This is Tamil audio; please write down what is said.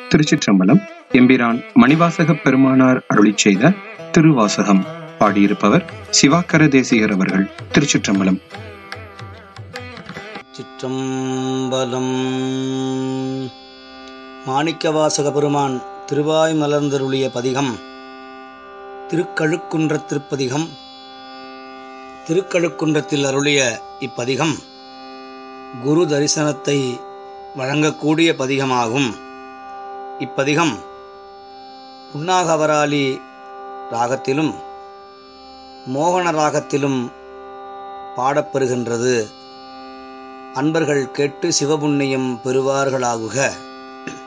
திருச்சிற்றம்பலம் எம்பிரான் மணிவாசக பெருமானார் அருளிச் செய்த திருவாசகம் பாடியிருப்பவர் சிவாக்கர தேசிகர் அவர்கள் திருச்சிற்றம்பலம் சிற்றம்பலம் மாணிக்கவாசக பெருமான் திருவாய் மலர்ந்தருளிய பதிகம் திருக்கழுக்குன்ற திருப்பதிகம் திருக்கழுக்குன்றத்தில் அருளிய இப்பதிகம் குரு தரிசனத்தை வழங்கக்கூடிய பதிகமாகும் இப்பதிகம் புன்னாகவராளி ராகத்திலும் மோகன ராகத்திலும் பாடப்பெறுகின்றது அன்பர்கள் கேட்டு சிவபுண்ணியம் பெறுவார்களாகுக